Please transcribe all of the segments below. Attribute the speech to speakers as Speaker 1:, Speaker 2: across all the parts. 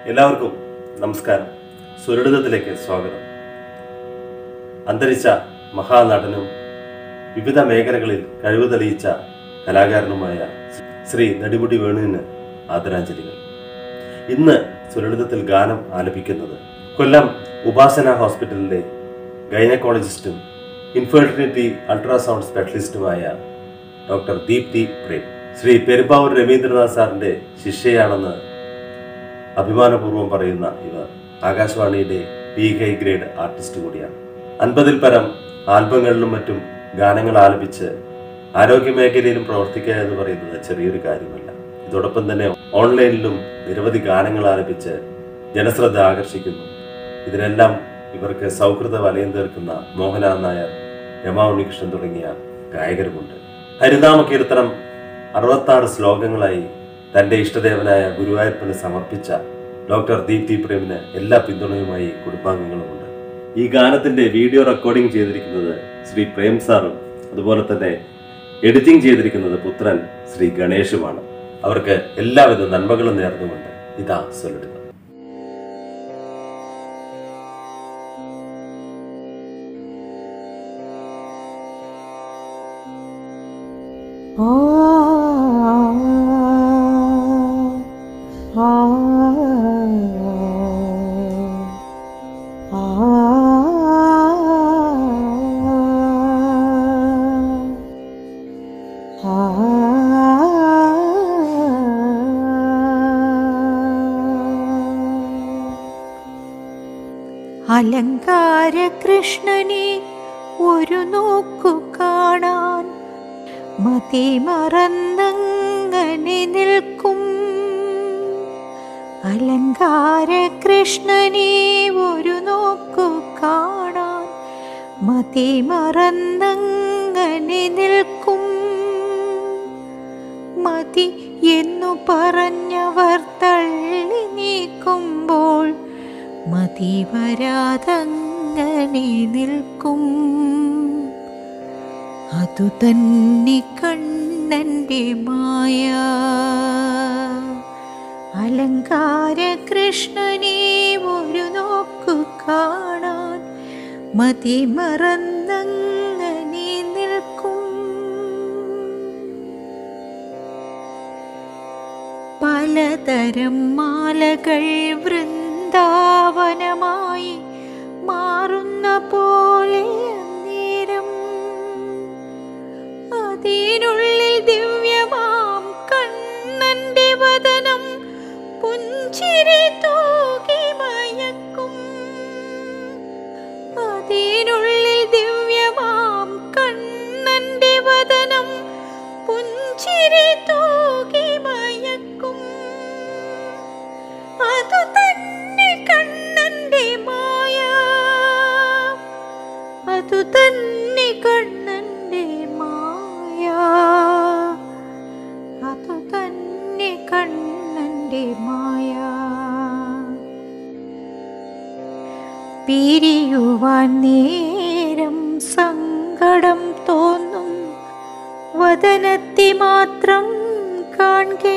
Speaker 1: എല്ലാവർക്കും നമസ്കാരം സുരളിതത്തിലേക്ക് സ്വാഗതം അന്തരിച്ച മഹാനടനും വിവിധ മേഖലകളിൽ കഴിവ് തെളിയിച്ച കലാകാരനുമായ ശ്രീ നെടുമുടി വേണുവിന് ആദരാഞ്ജലികൾ ഇന്ന് സുരളിതത്തിൽ ഗാനം ആലപിക്കുന്നത് കൊല്ലം ഉപാസന ഹോസ്പിറ്റലിലെ ഗൈനക്കോളജിസ്റ്റും ഇൻഫെർട്ടിലിറ്റി അൾട്രാസൗണ്ട് സ്പെഷ്യലിസ്റ്റുമായ ഡോക്ടർ ദീപ്തി പ്രേം ശ്രീ പെരുമ്പാവൂർ രവീന്ദ്രനാഥ് സാറിന്റെ ശിഷ്യയാണെന്ന് അഭിമാനപൂർവ്വം പറയുന്ന ഇവർ ആകാശവാണിയുടെ പി ഹൈ ഗ്രേഡ് ആർട്ടിസ്റ്റ് കൂടിയാണ് അൻപതിൽ പരം ആൽബങ്ങളിലും മറ്റും ഗാനങ്ങൾ ആലപിച്ച് ആരോഗ്യ മേഖലയിലും പ്രവർത്തിക്കുക എന്ന് പറയുന്നത് ചെറിയൊരു കാര്യമല്ല ഇതോടൊപ്പം തന്നെ ഓൺലൈനിലും നിരവധി ഗാനങ്ങൾ ആലപിച്ച് ജനശ്രദ്ധ ആകർഷിക്കുന്നു ഇതിനെല്ലാം ഇവർക്ക് സൗഹൃദ വലയം തീർക്കുന്ന മോഹൻലാൽ നായർ രമാ ഉണ്ണികൃഷ്ണൻ തുടങ്ങിയ ഗായകരുമുണ്ട് ഹരിനാമ കീർത്തനം അറുപത്താറ് ശ്ലോകങ്ങളായി തന്റെ ഇഷ്ടദേവനായ ഗുരുവായൂരപ്പന് സമർപ്പിച്ച ഡോക്ടർ ദീപ്തി പ്രേമിന് എല്ലാ പിന്തുണയുമായി കുടുംബാംഗങ്ങളുമുണ്ട് ഈ ഗാനത്തിന്റെ വീഡിയോ റെക്കോർഡിംഗ് ചെയ്തിരിക്കുന്നത് ശ്രീ പ്രേം സാറും അതുപോലെ തന്നെ എഡിറ്റിംഗ് ചെയ്തിരിക്കുന്നത് പുത്രൻ ശ്രീ ഗണേഷുമാണ് അവർക്ക് എല്ലാവിധ നന്മകളും നേർന്നുകൊണ്ട് ഇതാ സൊല്ലിടുക
Speaker 2: അലങ്കാര കൃഷ്ണനെ ഒരു നോക്കു കാണാൻ മതി മറന്നങ്ങനെ നിൽക്കും അലങ്കാര കൃഷ്ണനെ ഒരു നോക്കു കാണാൻ മതി മറന്നങ്ങനെ നിൽക്കും മതി എന്നു പറഞ്ഞവർ തള്ളി നീക്കുമ്പോൾ മതി വരാതങ്ങനെ നിൽക്കും അതു തന്നെ കണ്ണന്റെ മായ അലങ്കാര കൃഷ്ണനെ ഒരു നോക്കു കാണാൻ മതി മറന്നങ്ങനെ നിൽക്കും പലതരം മാലകൾ വൃന്ദാവനമായി മാറുന്ന പോലെ നേരം അതിനുള്ളിൽ ദിവ്യമാം കണ്ണന്റെ വദനം പുഞ്ചിരി തൂകി മയക്കും അതിനുള്ളിൽ ദിവ്യമാം കണ്ണന്റെ വദനം പുഞ്ചിരി തൂകി മയക്കും അതു തന്നെ കണ്ണന്റെ മായ അതു തന്നെ കണ്ണന്റെ മായ അതു തന്നെ കണ്ണന്റെ മായ പിരിയുവാൻ നേരം സങ്കടം തോന്നും വദനത്തെ മാത്രം കാൺകേ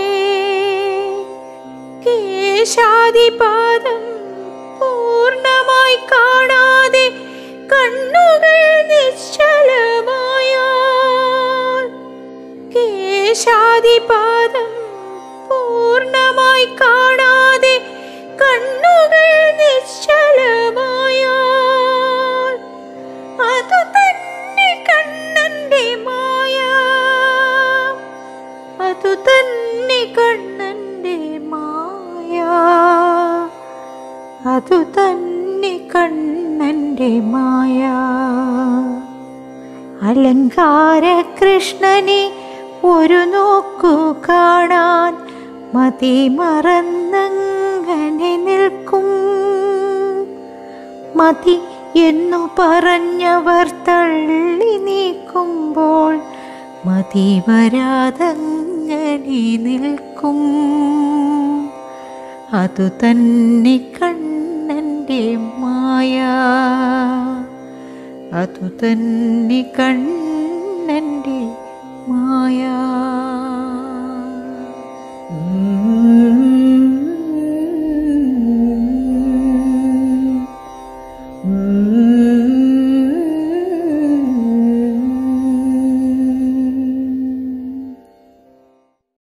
Speaker 2: കേശാദിപാദം പൂർണ്ണമായി കാണാതെ കണ്ണുകൾ നിശ്ചലമായാൽ കേശാദിപാദം പൂർണ്ണമായി കാണാതെ കണ്ണുകൾ നിശ്ചലമായാൽ അതു തന്നെ കണ്ണന്റെ മായ അതു തന്നെ കണ്ണന്റെ മായ അതു തന്നെ കണ്ണന്റെ മായ അലങ്കാര കൃഷ്ണനെ ഒരു നോക്കു കാണാൻ മതി മറന്നങ്ങനെ നിൽക്കും മതി എന്നു പറഞ്ഞവർ തള്ളി നീക്കുമ്പോൾ മതി വരാതങ്ങനെ നിൽക്കും അതു തന്നെ കണ്ണൻ്റെ മായ അതു തന്നെ കണ്ണൻ്റെ മായ